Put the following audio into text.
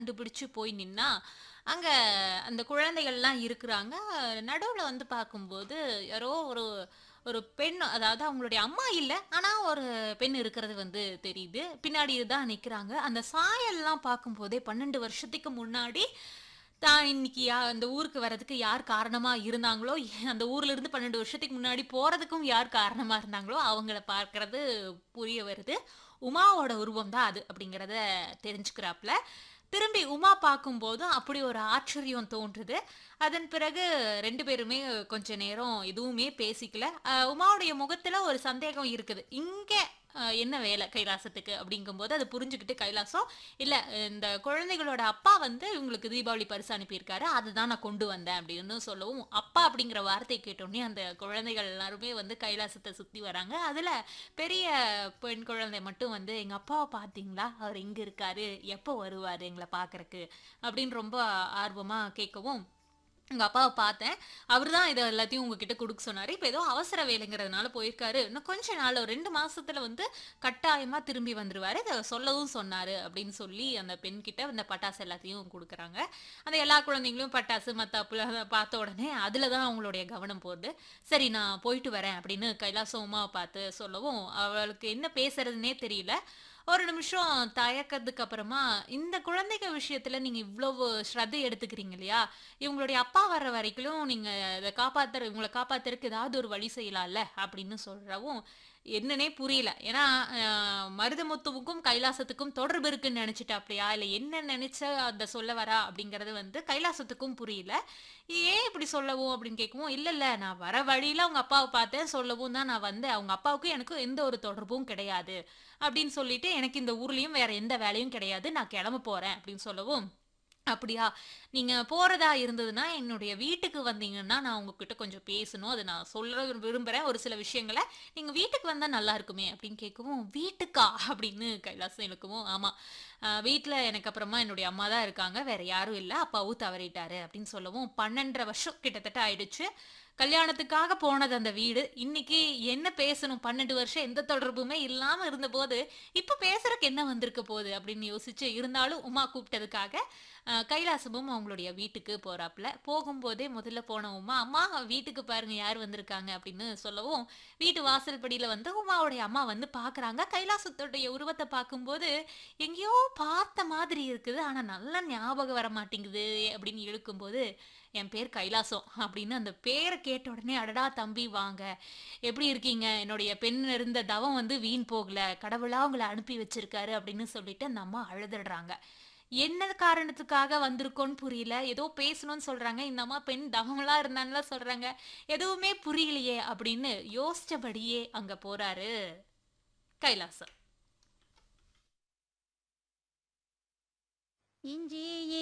கண்டுபிடிச்சு போய் நின்னா, அங்க அந்த குழந்தைகள்லாம் இருக்குறாங்க. நடுவுல வந்து பார்க்கும்போது, யாரோ ஒரு ஒரு பெண் அதாவது அவங்களுடைய அம்மா இல்ல. ஆனா ஒரு பெண் இருக்கிறது வந்து தெரியுது. பின்னாடி தான் நிக்கிறாங்க. அந்த சாயல்லாம் பார்க்கும்போதே 12 வருஷத்துக்கு முன்னாடி தான் இன்னைக்கு யா அந்த ஊருக்கு வரதுக்கு யார் காரணமா இருந்தாங்களோ, அந்த ஊர்ல இருந்து 12 வருஷத்துக்கு முன்னாடி போறதுக்கும் யார் காரணமா இருந்தாங்களோ, அவங்கள பார்க்கறது புரிய வருது. உமாவோட உருவம் தான் அது அப்படிங்கிறத தெரிஞ்சுக்கிறாப்ல. திரும்பி உமா பார்க்கும்போதும் அப்படி ஒரு ஆச்சரியம் தோன்றுது. அதன் பிறகு 2 பேருமே கொஞ்ச நேரம் எதுவுமே பேசிக்கல. அ உமாவுடைய முகத்துல ஒரு சந்தேகம் இருக்குது. இங்க அ என்ன வேலை கைலாசத்துக்கு அப்படிங்கும்போது அத புரிஞ்சுகிட்டு கைலாசம், இல்ல இந்த குழந்தைகளோட அப்பா வந்து இவங்களுக்கு தீபாவளி பரிசு அனுப்பியிருக்காரு. அதுதான் நான் கொண்டு வந்தேன் அப்படின்னு சொல்லவும், அப்பா அப்படிங்கிற வார்த்தைய கேட்டோனே அந்த குழந்தைகள் எல்லாருமே வந்து கைலாசத்த சுத்தி வராங்க. அதுல பெரிய பெண் குழந்தை மட்டும் வந்து, "எங்க அப்பாவ பார்த்தீங்களா? அவர் இங்க இருக்காரு. எப்போ வருவாரு எங்கள பார்க்கறக்கு?" அப்படின்னு ரொம்ப ஆர்வமா கேட்கவும், "உங்க அப்பாவ பார்த்தேன். அவரு தான் இத எல்லாத்தையும் உங்ககிட்ட குடுக்க சொன்னாரு. இப்ப ஏதோ அவசர வேலைங்கிறதுனால போயிருக்காரு. இன்னும் கொஞ்ச நாள்ல ஒரு 2 மாசத்துல வந்து கட்டாயமா திரும்பி வந்துருவாரு. இத சொல்லவும் சொன்னாரு." அப்படின்னு சொல்லி அந்த பெண்கிட்ட அந்த பட்டாசு எல்லாத்தையும் குடுக்குறாங்க. அந்த எல்லா குழந்தைங்களும் பட்டாசு, மத்தாப்புல அத பார்த்த உடனே அதுல தான் அவங்களுடைய கவனம் போகுது. "சரி நான் போயிட்டு வரேன்." அப்படின்னு கைலாசம் உமாவ பார்த்து சொல்லவும், அவளுக்கு என்ன பேசுறதுன்னே தெரியல. ஒரு நிமிஷம் தயக்கத்துக்கு அப்புறமா, "இந்த குழந்தைங்க விஷயத்துல நீங்க இவ்வளவு ஸ்ரத்தை எடுத்துக்கிறீங்க இல்லையா? இவங்களுடைய அப்பா வர்ற வரைக்கும் நீங்க இத காப்பாத்துற இவங்கள காப்பாத்துறதுக்கு ஏதாவது ஒரு வழி செய்யலாம்ல?" அப்படின்னு சொல்லவும், என்னன்னே புரியல. ஏன்னா அ மருதமுத்துவுக்கும் கைலாசத்துக்கும் தொடர்பு இருக்குன்னு நெனச்சுட்டாப்லயா? இல்ல என்ன நெனச்சு அத சொல்ல வரா? அப்படிங்கிறது வந்து கைலாசத்துக்கும் புரியல. "ஏன் இப்படி சொல்லவும்?" அப்படின்னு கேட்கவும், "இல்ல இல்ல நான் வர வழியில அவங்க அப்பாவ பார்த்தேன். சொல்லவும் தான் நான் வந்தேன். அவங்க அப்பாவுக்கும் எனக்கும் எந்த ஒரு தொடர்பும் கிடையாது." அப்படின்னு சொல்லிட்டு, "எனக்கு இந்த ஊர்லயும் வேற எந்த வேலையும் கிடையாது. நான் கிளம்ப போறேன்." அப்படின்னு சொல்லவும், "அப்படியா? நீங்க போறதா இருந்ததுன்னா, என்னுடைய வீட்டுக்கு வந்தீங்கன்னா, நான் உங்ககிட்ட கொஞ்சம் பேசணும். அத நான் சொல்ல விரும்புறேன் ஒரு சில விஷயங்கள. நீங்க வீட்டுக்கு வந்தா நல்லா இருக்குமே." அப்படின்னு கேட்கவும், "வீட்டுக்கா?" அப்படின்னு கைலாசம் இழுக்கவும், "ஆமா. அ வீட்ல எனக்கு அப்புறமா என்னுடைய அம்மா தான் இருக்காங்க. வேற யாரும் இல்ல. அப்பாவும் தவறிட்டாரு." அப்படின்னு சொல்லவும், 12 1/2 வருஷம் கிட்டத்தட்ட ஆயிடுச்சு. கல்யாணத்துக்காக போனது அந்த வீடு. இன்னைக்கு என்ன பேசணும்? 12 வருஷம் எந்த தொடர்புமே இல்லாம இருந்தபோது, இப்ப பேசுறக்கு என்ன வந்திருக்க போது? அப்படின்னு யோசிச்சு, இருந்தாலும் உமா கூப்பிட்டதுக்காக அ கைலாசமும் அவங்களுடைய வீட்டுக்கு போறாப்ல. போகும்போதே முதல்ல போன உமா, "அம்மா வீட்டுக்கு பாருங்க யார் வந்திருக்காங்க." அப்படின்னு சொல்லவும், வீட்டு வாசல் படியில வந்து உமாவுடைய அம்மா வந்து பார்க்குறாங்க. கைலாசத்துடைய உருவத்த பார்க்கும்போது, "எங்கேயோ பார்த்த மாதிரி இருக்குது. ஆனா நல்லா ஞாபகம் வர மாட்டேங்குது." அப்படின்னு இழுக்கும்போது, "என் பேர் கைலாசம்." அப்படின்னு அந்த பேர கேட்ட உடனே, "அடடா தம்பி வாங்க. எப்படி இருக்கீங்க? என்னுடைய பெண் இருந்த தவம் வந்து வீண் போகல. கடவுளா உங்கள அனுப்பி வச்சிருக்காரு." அப்படின்னு சொல்லிட்டு அந்த அம்மா அழுதுடுறாங்க. என்ன காரணத்துக்காக வந்திருக்கோம்னு புரியல. ஏதோ பேசணும்னு சொல்றாங்க. இந்த அம்மா பெண் தவம்லாம் இருந்தான்லாம் சொல்றாங்க. எதுவுமே புரியலையே அப்படின்னு யோசிச்சபடியே அங்க போறாரு கைலாசம். இஞ்சி